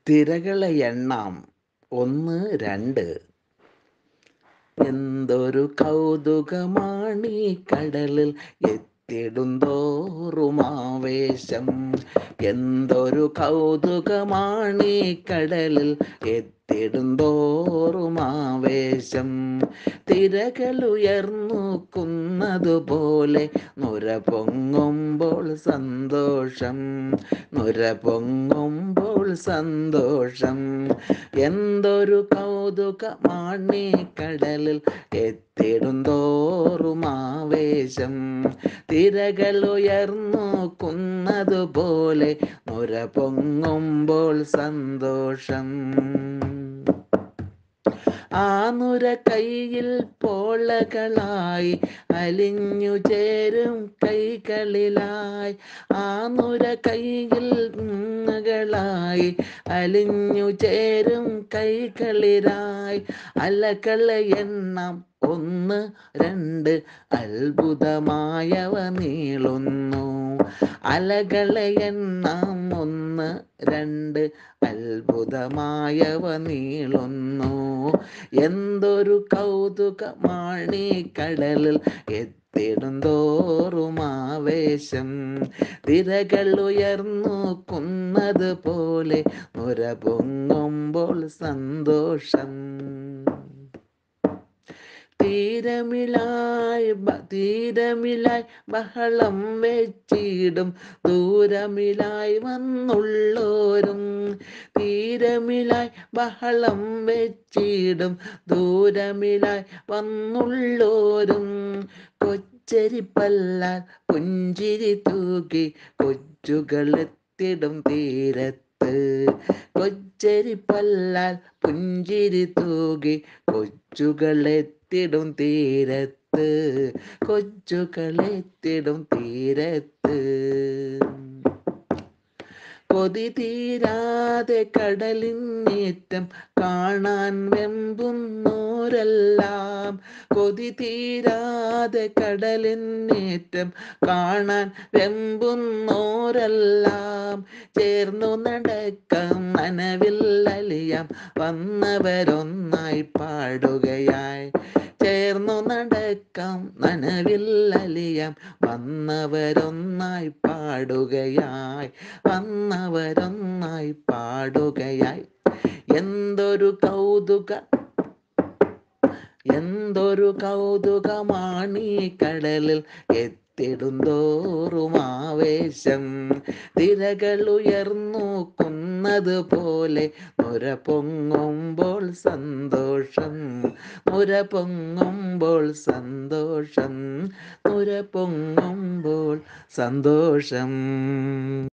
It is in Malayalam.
തിരകളെ എണ്ണാം ഒന്ന് രണ്ട് എന്തൊരു കൗതുകമാണീ കടലിൽ എത്തിടുന്തോറും ആവേശം എന്തൊരു കൗതുകമാണീ കടലിൽ എത്തിടുന്തോറും ആവേശം തിരകളുയർന്നു കുന്നതുപോലെ നുര പൊങ്ങുമ്പോൾ സന്തോഷം നുര പൊങ്ങുമ്പോൾ സന്തോഷം എന്തൊരു കൗതുകമാണീ കടലിൽ എത്തിടുന്തോറും ആവേശം തിരകളുയർന്നു കുന്നതുപോലെ നുര പൊങ്ങുമ്പോൾ സന്തോഷം ആ നുര കയ്യിൽ പോളകളായി അലിഞ്ഞു ചേരും കൈകളിലായി ആ നുര കൈയിൽ കളായി അലിഞ്ഞു ചേരും കൈകളിലായി അലകളെ എണ്ണം ഒന്ന് രണ്ട് അത്ഭുതമായവ നീളുന്നു അലകളെ എണ്ണം ഒന്ന് രണ്ട് അത്ഭുതമായവ നീളുന്നു എന്തൊരു കൗതുകമാണീ കടലിൽ എത്തിടുന്തോറും ആവേശം തിരകൾ ഉയർന്നു കുന്നത് പോലെ നുര പൊങ്ങുമ്പോൾ സന്തോഷം തീരമിലായി തീരമിലായി ബഹളം വെച്ചിടും ദൂരമിലായി വന്നുള്ളോരും തീരമിലായി ബഹളം വെച്ചിടും ദൂരമിലായി വന്നുള്ളോരും കൊച്ചരിപ്പല്ലാൽ പുഞ്ചിരി തൂക്കി കൊച്ചുകളെത്തിടും തീരത്ത് കൊച്ചരിപ്പല്ലാൽ പുഞ്ചിരി തൂകി കൊച്ചുകളെത്തിടും തീരത്ത് കൊച്ചുകളെത്തിടും തീരത്ത് കൊതി തീരാതെ കടലിന്നേറ്റം കാണാൻ വെമ്പുന്നോരെല്ലാം കൊതി തീരാതെ കടലിന്നേറ്റം കാണാൻ വെമ്പുന്നോരെല്ലാം ചേർന്നു നടക്കാം നനവിൽ അലിയാം വന്നവരൊന്നായി പാടുകയായി ചേർന്നു നടക്കാം നനവിൽ അലിയാം വന്നവരൊന്നായി പാടുകയായി വന്നവരൊന്നായി പാടുകയായി എന്തൊരു കൗതുക എന്തൊരു കൗതുകമാണീ കടലിൽ എത്തിടുന്തോറും ആവേശം തിരകൾ ഉയർന്നു കുന്നത് പോലെ നുര പൊങ്ങുമ്പോൾ സന്തോഷം നുര പൊങ്ങുമ്പോൾ സന്തോഷം നുര പൊങ്ങുമ്പോൾ സന്തോഷം